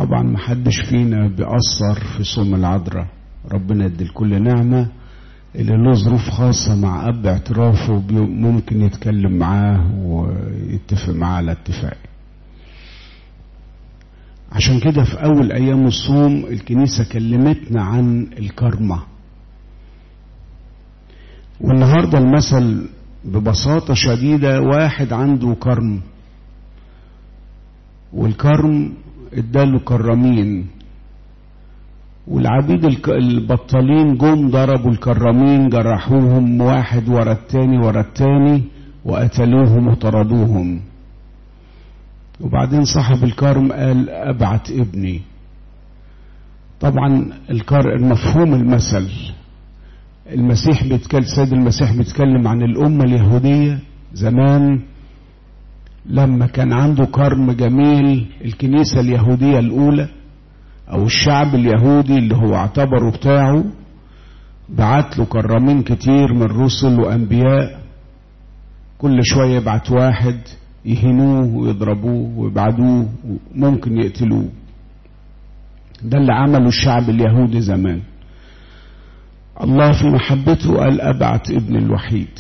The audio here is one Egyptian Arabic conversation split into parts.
طبعا محدش فينا بيأثر في صوم العذراء ربنا يدي الكل نعمة اللي له ظروف خاصة مع أب اعترافه ممكن يتكلم معاه ويتفق معاه على اتفاق عشان كده في أول أيام الصوم الكنيسة كلمتنا عن الكرمة والنهاردة المثل ببساطة شديدة واحد عنده كرم والكرم اداله كرامين والعبيد البطالين جم ضربوا الكرامين جرحوهم واحد ورا التاني ورا التاني وقتلوهم وطردوهم وبعدين صاحب الكرم قال ابعت ابني طبعا الكر المفهوم المثل المسيح بيتكلم سيد المسيح بيتكلم عن الامه اليهوديه زمان لما كان عنده كرم جميل الكنيسه اليهوديه الاولى او الشعب اليهودي اللي هو اعتبره بتاعه بعت له كرامين كتير من رسل وانبياء كل شويه يبعت واحد يهنوه ويضربوه ويبعدوه وممكن يقتلوه ده اللي عمله الشعب اليهودي زمان الله في محبته قال أبعت ابن الوحيد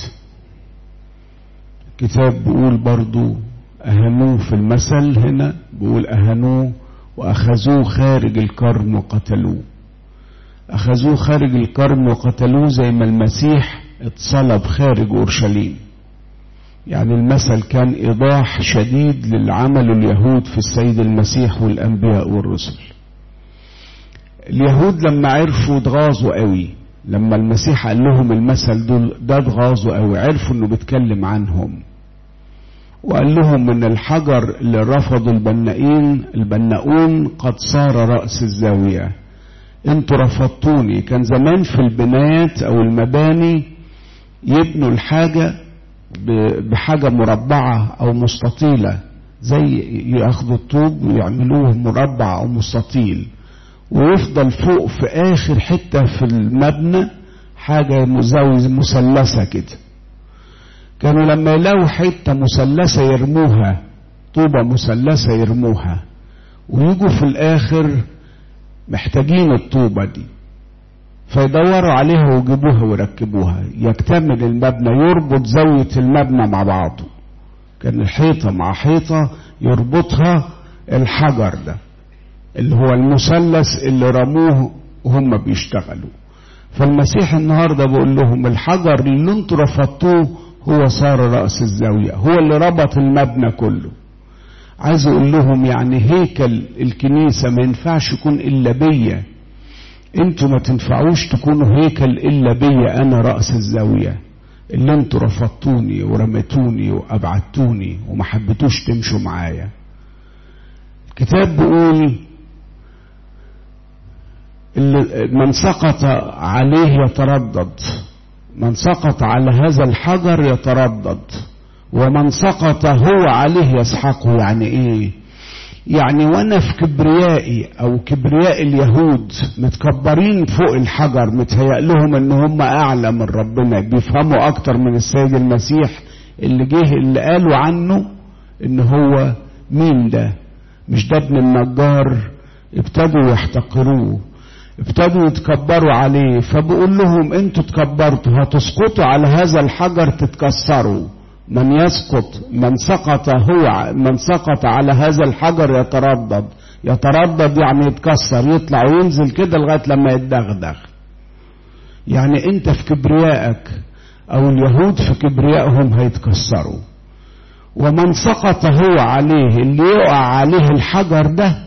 الكتاب بيقول برضو أهنوه في المثل هنا بيقول أهنوه وأخذوه خارج الكرم وقتلوه أخذوه خارج الكرم وقتلوه زي ما المسيح اتصلب خارج أورشليم يعني المثل كان إيضاح شديد للعمل اليهود في السيد المسيح والأنبياء والرسل اليهود لما عرفوا اتغاظوا قوي لما المسيح قال لهم المثل دول ده اتغاظوا قوي عرفوا انه بيتكلم عنهم وقال لهم ان الحجر اللي رفضوا البنائين البناؤون قد صار رأس الزاوية انتوا رفضتوني كان زمان في البنايات او المباني يبنوا الحاجة بحاجة مربعة او مستطيلة زي ياخدوا الطوب ويعملوه مربع او مستطيل ويفضل فوق في اخر حتة في المبنى حاجة مزاوية مثلثة كده كانوا لما يلاقوا حتة مثلثة يرموها طوبة مثلثة يرموها ويجوا في الاخر محتاجين الطوبة دي فيدوروا عليها ويجيبوها ويركبوها يكتمل المبنى يربط زاوية المبنى مع بعضه كان الحيطة مع حيطة يربطها الحجر ده اللي هو المثلث اللي رموه وهم بيشتغلوا فالمسيح النهارده بيقول لهم الحجر اللي انتوا رفضتوه هو صار رأس الزاوية هو اللي ربط المبنى كله عايز اقول لهم يعني هيكل الكنيسة ما ينفعش يكون الا بيا انتوا ما تنفعوش تكونوا هيكل الا بيا انا رأس الزاوية اللي انتوا رفضتوني ورميتوني وابعدتوني وما حبيتوش تمشوا معايا الكتاب بيقول من سقط عليه يتردد من سقط على هذا الحجر يتردد ومن سقط هو عليه يسحقه يعني ايه يعني وانا في كبريائي او كبرياء اليهود متكبرين فوق الحجر متهيأ لهم ان هم اعلى من ربنا بيفهموا اكتر من السيد المسيح اللي جه اللي قالوا عنه ان هو مين ده مش ده ابن النجار ابتدوا يحتقروه ابتدوا يتكبروا عليه فبقول لهم انتوا تكبرتوا هتسقطوا على هذا الحجر تتكسروا من يسقط من سقط هو من سقط على هذا الحجر يتردد يتردد يعني يتكسر يطلع وينزل كده لغايه لما يتدغدغ يعني انت في كبريائك او اليهود في كبريائهم هيتكسروا ومن سقط هو عليه اللي يقع عليه الحجر ده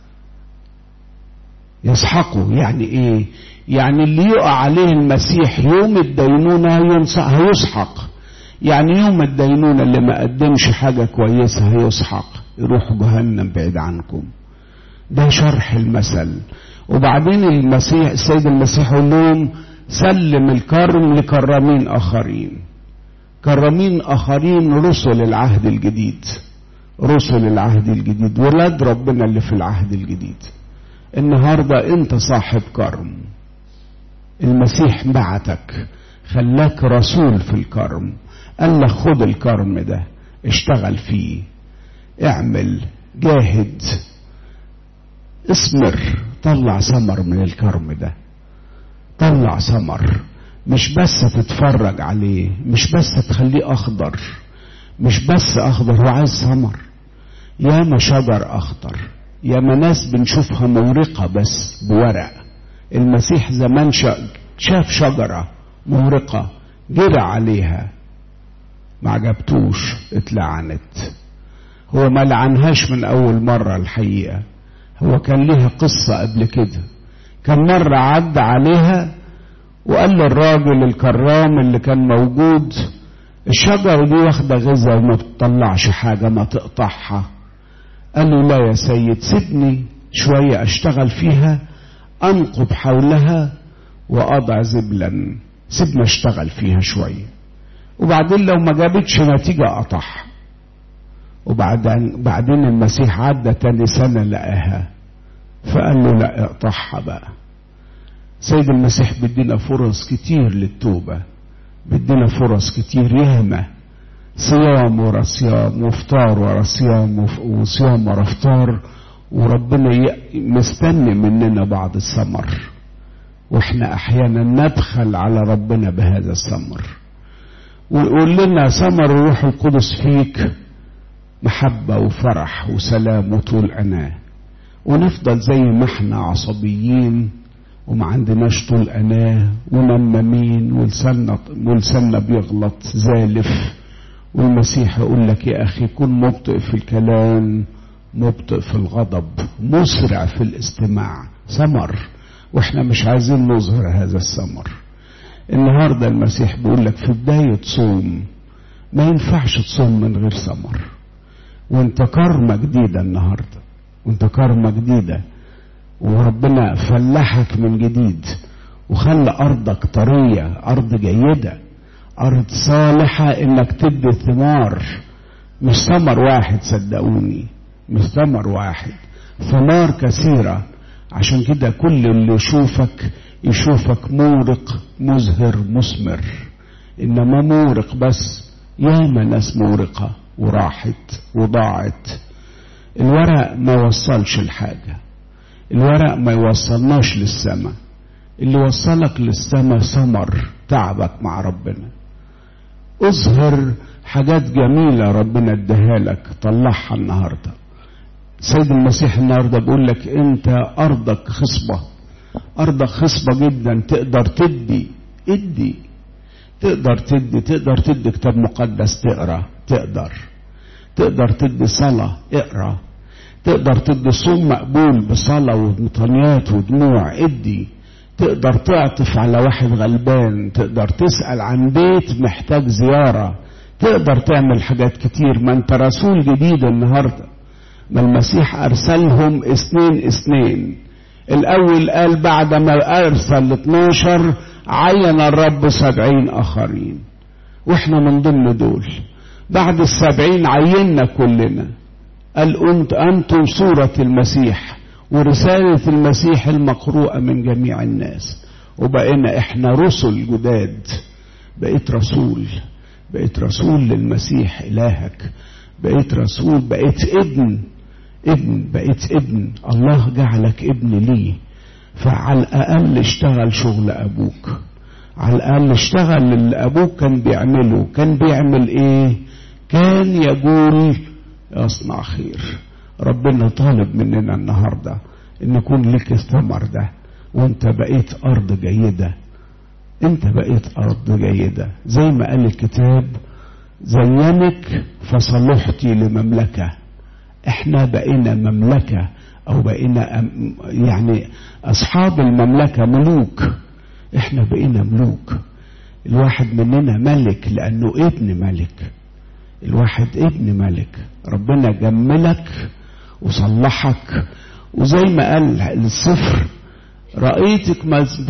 يسحقه يعني ايه يعني اللي يقع عليه المسيح يوم الدينونة هيسحق يعني يوم الدينونة اللي ما قدمش حاجة كويسة هيسحق يروح جهنم بعيد عنكم ده شرح المثل وبعدين المسيح السيد المسيح يقول لهم سلم الكرم لكرامين آخرين كرامين آخرين رسل العهد الجديد رسل العهد الجديد ولاد ربنا اللي في العهد الجديد النهاردة انت صاحب كرم المسيح بعتك خلاك رسول في الكرم قال لك خد الكرم ده اشتغل فيه اعمل جاهد اسمر طلع ثمر من الكرم ده طلع ثمر مش بس تتفرج عليه مش بس تخليه اخضر مش بس اخضر هو عايز ثمر ياما شجر اخضر ياما ناس بنشوفها مورقة بس بورق المسيح زمان شاف شجرة مورقة جرى عليها ما عجبتوش اتلعنت هو ما لعنهاش من اول مرة الحقيقة هو كان ليها قصة قبل كده كان مرة عدى عليها وقال للراجل الكرام اللي كان موجود الشجرة دي واخدة غذاء وما بتطلعش حاجة ما تقطعها قال له لا يا سيد سيبني شوية اشتغل فيها انقب حولها واضع زبلا سيبني اشتغل فيها شوية وبعدين لو ما جابتش نتيجة اقطعها وبعدين بعدين المسيح عدى تاني سنة لقاها فقال له لا اقطعها بقى سيد المسيح بيدينا فرص كتير للتوبة بيدينا فرص كتير ياما صيام ورا صيام وفطار ورا صيام وصيام ورا فطار وربنا مستني مننا بعض الثمر واحنا احيانا نبخل على ربنا بهذا الثمر ويقول لنا ثمر الروح القدس فيك محبة وفرح وسلام وطول أناه ونفضل زي ما احنا عصبيين وما عندناش طول أناه ونمامين ولساننا ولساننا بيغلط زالف والمسيح يقول لك يا أخي كن مبطئ في الكلام مبطئ في الغضب مسرع في الاستماع ثمر واحنا مش عايزين نظهر هذا الثمر النهارده المسيح بيقول لك في بداية صوم ما ينفعش تصوم من غير ثمر وانت كرمة جديدة النهاردة وانت كرمة جديدة وربنا فلحك من جديد وخلى أرضك طرية أرض جيدة أرض صالحة إنك تدي ثمار مش ثمر واحد صدقوني مش ثمر واحد ثمار كثيرة عشان كده كل اللي يشوفك يشوفك مورق مزهر مثمر إنما مورق بس ياما ناس مورقة وراحت وضاعت الورق ما وصلش الحاجة الورق ما يوصلناش للسماء اللي وصلك للسماء ثمر تعبك مع ربنا اظهر حاجات جميلة ربنا اداها لك طلعها النهاردة سيد المسيح النهاردة بيقول لك انت ارضك خصبة ارضك خصبة جدا تقدر تدي ادي تقدر تدي تقدر تدي كتاب مقدس تقرا تقدر تقدر تدي صلاة اقرا تقدر تدي صوم مقبول بصلاة ومطنيات ودموع ادي تقدر تعطف على واحد غلبان تقدر تسأل عن بيت محتاج زيارة تقدر تعمل حاجات كتير ما انت رسول جديد النهاردة ما المسيح أرسلهم اثنين اثنين الأول قال بعد ما أرسل 12 عين الرب سبعين آخرين واحنا من ضمن دول بعد السبعين عيننا كلنا قال أنت أنتم صورة المسيح ورسالة المسيح المقروءة من جميع الناس وبقينا احنا رسل جداد بقيت رسول بقيت رسول للمسيح إلهك بقيت رسول بقيت ابن ابن بقيت ابن الله جعلك ابن ليه فعلى الأقل اشتغل شغل أبوك على الأقل اشتغل اللي أبوك كان بيعمله كان بيعمل إيه كان يقول يصنع خير ربنا طالب مننا النهاردة ان يكون لك الثمر ده وانت بقيت ارض جيدة انت بقيت ارض جيدة زي ما قال الكتاب زينك فصلحتي لمملكة احنا بقينا مملكة او بقينا يعني اصحاب المملكة ملوك احنا بقينا ملوك الواحد مننا ملك لانه ابن ملك الواحد ابن ملك ربنا جملك وصلحك وزي ما قال الصفر رأيتك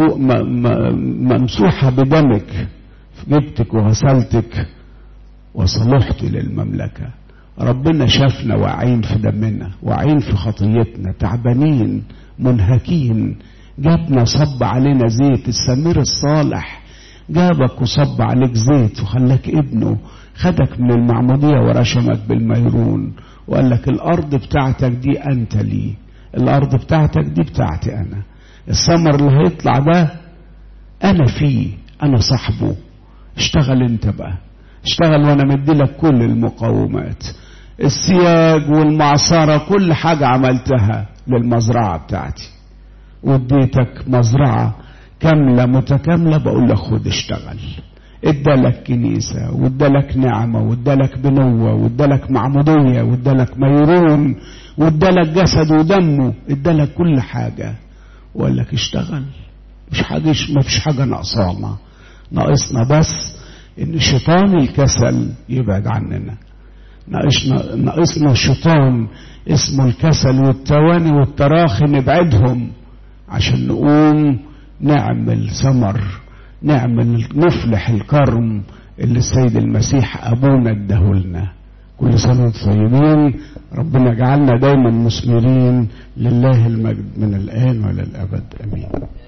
ممسوحة بدمك جبتك وغسلتك وصلحت للمملكة ربنا شافنا واعين في دمنا واعين في خطيتنا تعبانين منهكين جابنا صب علينا زيت السمير الصالح جابك وصب عليك زيت وخلاك ابنه خدك من المعمودية ورشمك بالميرون وقال لك الأرض بتاعتك دي أنت لي الارض بتاعتك دي بتاعتي انا الثمر اللي هيطلع ده انا فيه انا صاحبه اشتغل انت بقى اشتغل وانا مديلك كل المقومات السياج والمعصرة كل حاجة عملتها للمزرعة بتاعتي واديتك مزرعة كاملة متكاملة بقول لك خد اشتغل ادالك كنيسة وادالك نعمة وادالك بنوة وادالك معمودية وادالك ميرون وادالك جسد ودمه ادالك كل حاجة وقال لك اشتغل مش حاجة ما فيش حاجة ناقصانا ناقصنا بس ان شيطان الكسل يبعد عننا ناقصنا ناقصنا شيطان اسمه الكسل والتواني والتراخي نبعدهم عشان نقوم نعمل ثمر نعمل نفلح الكرم اللي السيد المسيح ابونا اداهولنا كل سنه وانتم طيبين ربنا يجعلنا دايما مثمرين لله المجد من الان والى الابد امين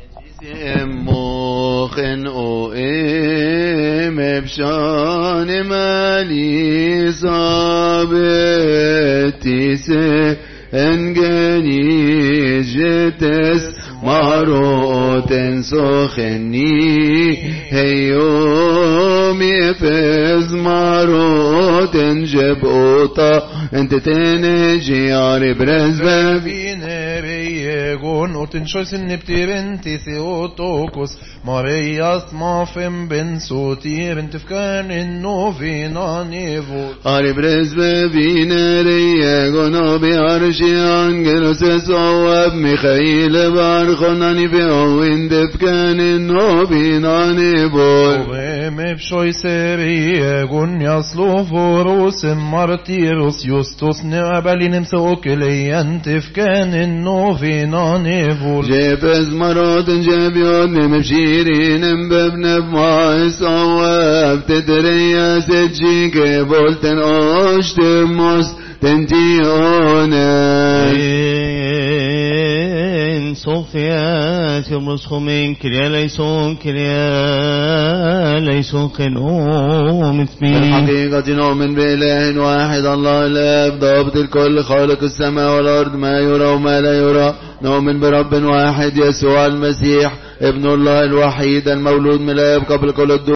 موخن او ام بشان مالي صابتي انجني جتس ماروت سخني هيوم يفز ماروت جبوطا انت تنجي عرب رزبة Vineregon och den sjösen neptiren till Theotokos Marias mafem ben sotiren till fkarnin novina nevo عرب رزبة فينري غنوبي عرشي انجلوس صواب ميخائيل بارخوناني في اوين دفكان نوبيناني بول Ovem pshoiseregon jasloforos martiros justus neabalinim sokeleyen tifkanin novina nevo جيبز مرات جابيون مبشيرين بابن بما صواب تدري يا سجيك بولتن اوشتموس تنتيونس En Sofia, Tiomros Homen, Kiria Leison, Kiria Leison, Kenom, it's me. الحقيقة نؤمن بإله واحد الله الآب ضابط الكل خالق السماء والأرض ما يرى وما لا يرى نؤمن برب واحد يسوع المسيح ابن الله الوحيد المولود من الآب قبل كل الدور